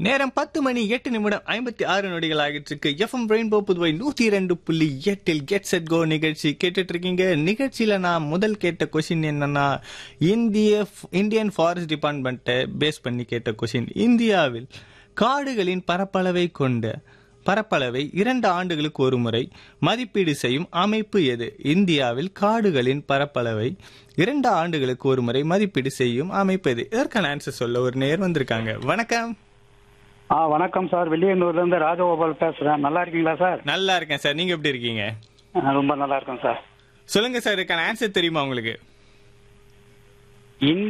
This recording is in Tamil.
நேரம் பத்து மணி எட்டு நிமிடம் ஐம்பத்தி ஆறு நொடிகள் ஆகிட்டு இருக்கு எஃப்எம் ரெயின்போ புதுவை நூத்தி ரெண்டு புள்ளி எட்டில் கெட் செட் கோ நிகழ்ச்சி கேட்டுட்டு இருக்கீங்க நிகழ்ச்சியில நான் முதல் கேட்ட கொஷின் என்னன்னா இந்திய இந்தியன் ஃபாரஸ்ட் டிபார்ட்மெண்ட்டை பேஸ் பண்ணி கேட்ட கொஷின் இந்தியாவில் காடுகளின் பரப்பளவை கொண்ட பரப்பளவை இரண்டு ஆண்டுகளுக்கு ஒரு முறை மதிப்பீடு செய்யும் அமைப்பு எது இந்தியாவில் காடுகளின் பரப்பளவை இரண்டு ஆண்டுகளுக்கு ஒரு முறை மதிப்பீடு செய்யும் அமைப்பு எது இதற்கான ஆன்சர் சொல்ல ஒரு நேர் வந்திருக்காங்க வணக்கம் ஆ வணக்கம் சார் வெளியனூர்ல இருந்து ராஜகோபால் பேசுறேன் நல்லா இருக்கீங்களா சார் நல்லா இருக்கேன் சார் நீங்க எப்படி இருக்கீங்க ஆ, ரொம்ப நல்லா இருக்கேன் சார் சொல்லுங்க சார் இதுக்கான ஆன்சர் தெரியுமா உங்களுக்கு இந்திய